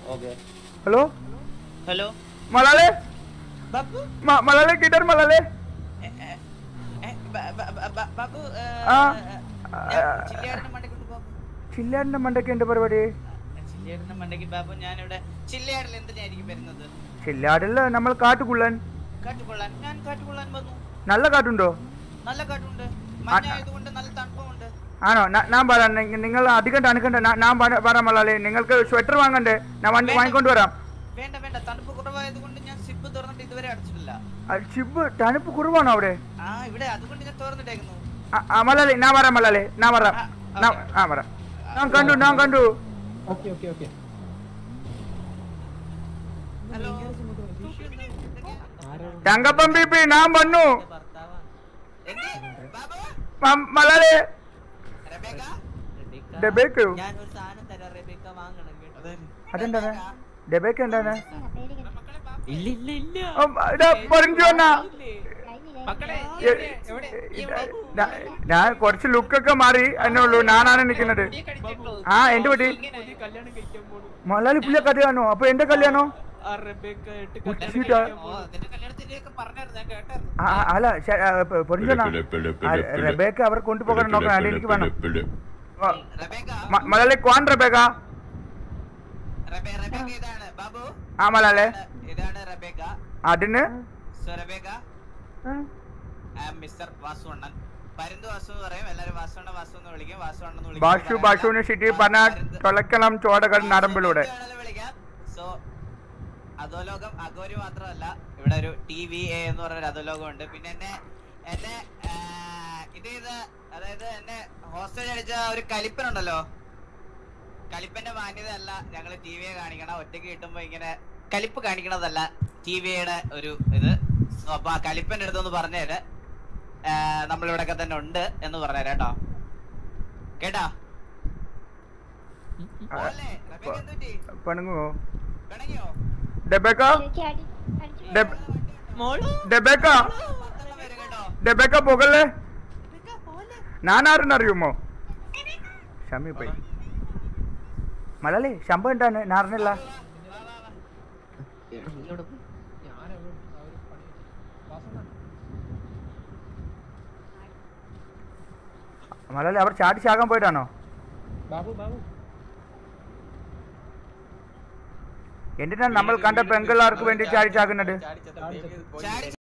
Okay hello hello मलाले बाबू म- मलाले किधर मलाले ए, ए, ए, बा- बा- ബ- ബ- ബാബു ഏ, ആ. ഞാൻ ചില്ലിയാടിന്റെ മണ്ടയ്ക്കുണ്ട് ബാബു ചില്ലാടിന്റെ മണ്ടയ്ക്ക് എന്ത് പരിപാടി ചില്ലിയാടിന്റെ മണ്ടയ്ക്ക് ബാബു ഞാനിവിടെ ചില്ലിയാടിൽ എന്തിനായിരിക്കും വരുന്നത് ചില്ലാടില് നമ്മൾ കാട്ടുകുള്ളൻ കാട്ടുകൊള്ളാൻ ഞാൻ കാട്ടുകൊള്ളാൻ വന്നു നല്ല കാട്ടുണ്ടോ നല്ല കാട്ടുണ്ട് മഞ്ഞായതുകൊണ്ട് നല്ല തണുപ്പുമുണ്ട് ആണോ ന- ഞാൻ പറയാം നി- നിങ്ങൾ അധികം തണുക്കണ്ട ഞാൻ- ഞാൻ പറ- പറയാം മലാലെ നിങ്ങൾക്ക് സ്വെറ്റർ വാങ്ങണ്ടേ ഞാൻ വണ്ടി വേണ്ട. വാങ്ങിക്കൊണ്ട് വരാം വേണ്ട വേണ്ട തണുപ്പ് കുറവായതുകൊണ്ട് ഞാൻ സിബ് തുറന്നിട്ട് ഇതുവരെ അടച്ചിട്ടില്ല ആ, ചിബ് തണുപ്പ് കുറവാണോ അവിടെ ആ ഇവിടെ അതുകൊണ്ട് ഞാൻ തുറന്നിട്ടേക്കുന്നു ആ, ആ, മലാലെ ഞാൻ പറയാം മലാലെ ഞാൻ പറയാം ആ, ഞാൻ- ഓക്കേ. ആ പറയാം ഞാൻ കണ്ടു ഞാൻ കണ്ടു ओके ओके ओके ഹലോ തങ്കപ്പം ബി പി ഞാൻ വന്നു മ- മലാലെ റബേക്ക ഡെബേക്ക് ഞാൻ ഒരു സാധനം തരാം റബേക്ക വാങ്ങണം കേട്ടോ അതെന്താണ് ഡെബേക്ക് എന്താണ് ഇല്ല ഇല്ല ഇല്ല ഓ, ഇതാ പറഞ്ഞു വന്നാ മക്കളെ എ- ഇ- ഞാ- ഞാൻ കുറച്ച് ലുക്കൊക്കെ മാറി എന്നേ ഉള്ളൂ ഞാനാണ് നിൽക്കുന്നത് ആ എന്റെ പറ്റി കല്യാണം കഴിക്കാൻ പോണു മലയാളി പുള്ളിയ കഥയാണോ അപ്പൊ എന്റെ കല്യാണോ ആ റബേക്ക ആയിട്ട് ഉച്ചിട്ടാ. ഓ നിന്റെ കല്യാണത്തിന്റെ ഒക്കെ പറഞ്ഞായിരുന്നു ഞാൻ കേട്ടായിരുന്നു ആ, ആ, അല്ല പൊറിഞ്ചോണ റബേക്ക് അവർ കൊണ്ടുപോകണം നോക്കണം അത് എനിക്ക് വേണം ആ, റബേക്ക മ- മലയാളി ക്വാൻ റബേക്ക റബേ റബേക്ക ഇതാണ് ബാബു ആ മലയാളി ഇതാണ് റബേക്ക അതിന് സോ റബേക്ക മിസ്റ്റർ വാസുവണ്ണൻ പരുന്ത് വാസു എന്ന് പറയും എല്ലാരും വാസുവണ്ണ വാസു എന്ന് വിളിക്കും വാസുവണ്ണൻ എന്ന് വിളിക്കും ബാഷു ബാഷുവിന് സിറ്റി പറഞ്ഞ തുളയ്ക്കണം ചോടകൾ നരമ്പിലൂടെ സോ അധോലോകം അഗോരി മാത്രമല്ല ഇവിടെ ഒരു ടി വി എ എന്ന് പറഞ്ഞ ഒരു അധോലോകം ഉണ്ട് പിന്നെ എന്നെ എന്നെ ആ, ഇത് ചെയ്ത അതായത് എന്നെ ഹോസ്റ്റലിൽ അടിച്ച ഒരു കലിപ്പനുണ്ടല്ലോ കലിപ്പന്റെ മാന്യത അല്ല ഞങ്ങൾ ടി വിയെ കാണിക്കണം ഒറ്റയ്ക്ക് കിട്ടുമ്പോ ഇങ്ങനെ കലിപ്പ് കാണിക്കണതല്ല ടി വിയുടെ ഒരു ഇത് സോ അപ്പൊ ആ കലിപ്പന്റെ അടുത്തൊന്ന് പറഞ്ഞേര് നമ്മളിവിടൊക്കെ തന്നെ ഉണ്ട് എന്ന് പറഞ്ഞേരാ കേട്ടോ കേട്ടാ പോലെ, റബേക്ക എന്ത് പറ്റി? പണങ്ങോ പിണങ്ങിയോ? ഡെബേക്ക ഡെബ- ഡെബേക്ക പത്തെണ്ണം വരും കേട്ടോ. ഡെബേക്ക പോകല്ലേ ഞാൻ ആരെന്നറിയുമോ ഷമി പോയി മലയാളി ശമ്പം എന്താണ് ഞാൻ അറിഞ്ഞില്ല മലയാളി അവർ ചാടി ചാകാൻ പോയിട്ടാണോ बाबू बाबू എന്തിനാണ് നമ്മൾ കണ്ട പെൺപിള്ളേർക്ക് വേണ്ടി ചാടി ചാകുന്നത് ചാടി